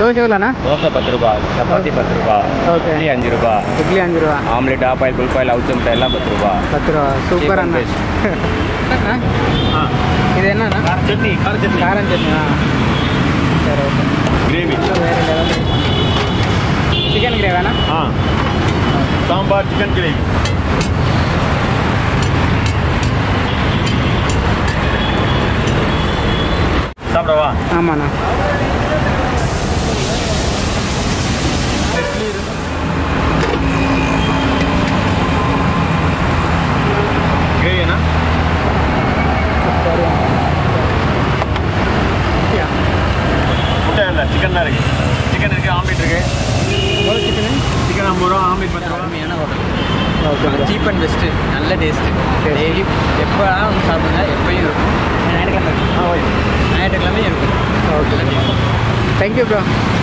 தோசை எவ்வளோண்ணா தோசை பத்து ரூபா சப்பாத்தி பத்து ரூபா ஓகே இட்லி அஞ்சு ரூபா இட்லி அஞ்சு ரூபா omelette half oil full oil அவுச்ச முட்டை எல்லாம் பத்து ரூபா பத்து ரூபா சூப்பர் அண்ணா அண்ணா இது என்னண்ணா கார சட்னி கார சட்னி காரம் சட்னியா சரி ஓகே கிரேவி வேறு லெவல் சிக்கன் கிரேவாண்ணா ஆ சாம்பார் சிக்கன் கிரேவி சாப்பிடவா ஆமாண்ணா கிரேவினா முட்டை இல்லை சிக்கன் தான் இருக்கு சிக்கன் இருக்கு ஆம்லெட் இருக்கு சிக்கன் ஐம்பது ரூபா ஆம்லெட் பத்து ரூபா அருமையான hotel okay bro cheap and best நல்ல டேஸ்ட்டு டெய்லி எப்போ வந்து சாப்பிடுங்க எப்பயும் இருக்கும் ஞாயிற்றுக்கிழமை இருக்கும் ஆ ஓகே ஞாயிற்றுக்கிழமை இருக்கும் ஓகே தேங்க்யூ ப்ரோ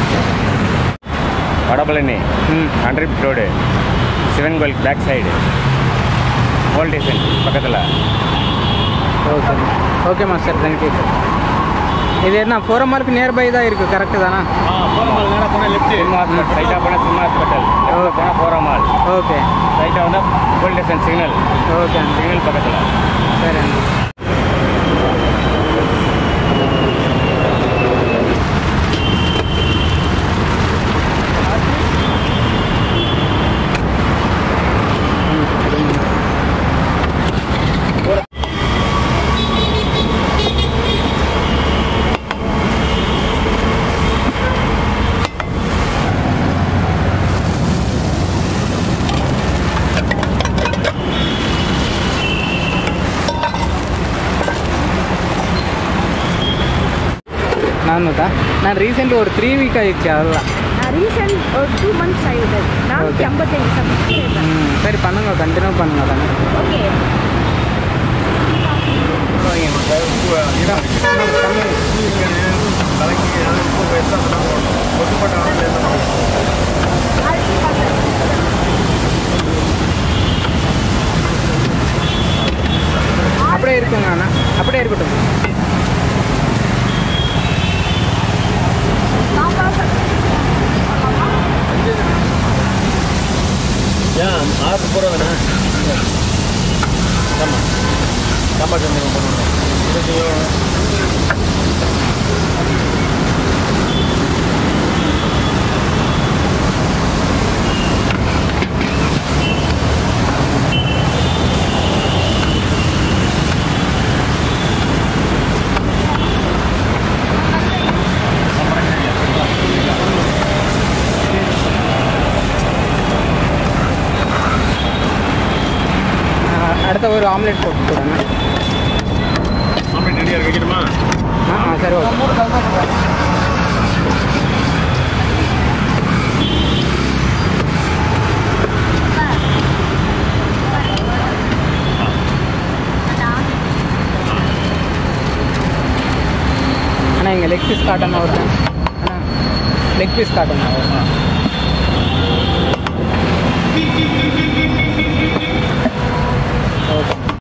வடபழனி ம் ஹண்ட்ரட் ரோடு சிவன் கோயில் பேக் சைடு போல் ஸ்டேஷன் பக்கத்தில் ஓகே ஓகே மாஸ்டர் தேங்க்யூ இது என்ன ஃபோரமாலுக்கு நியர்பை தான் இருக்குது கரெக்டு தானா நேராக போனால் லெஃப்ட் சிம்மா ஹாஸ்பிட்டல் சைட்டாக போனால் சிம்மா ஹாஸ்பிட்டல் லெஃப்ட்டில் போனால் போகிறாமால் ஓகே சைட்டாக வந்தால் போல் ஸ்டேஷன் சிக்னல் ஓகே அண்ணா சிக்னல் பக்கத்தில் சரி அண்ணா ம், சரிங்க. ನಾನು ಗೊತ್ತಾ ನಾನು ರೀಸೆಂಟ್ ஒரு ತ್ರೀ ವೀಕ್ ಆಯಿತು ಅಲ್ಲ ரீசெண்ட் ஒரு டூ மந்த்ஸ் ஆகிடுது நானூற்றி Okay. ஐம்பத்தஞ்சு சப்ஸ்கிரைபர் ம் சரி பண்ணுங்க கண்டினியூ பண்ணுங்க தானே ஓகே அப்படியே இருக்குங்க அண்ணா அப்படியே இருக்கட்டும் ஏன் ஆறு போகிற வேணா ஆமாம் சாம்பார் சந்தேகம் பண்ணுவோம் ஆ, அடுத்த ஒரு ஆம்லெட் போட்டு கொடுங்க ஆம்லெட் ரெடியாக வைக்கணுமா ஆ ஆ சரி ஓகே அண்ணா இங்கே லெக் பீஸ் காட்டணும் ஒரு அண்ணா லெக் பீஸ் காட்டணும்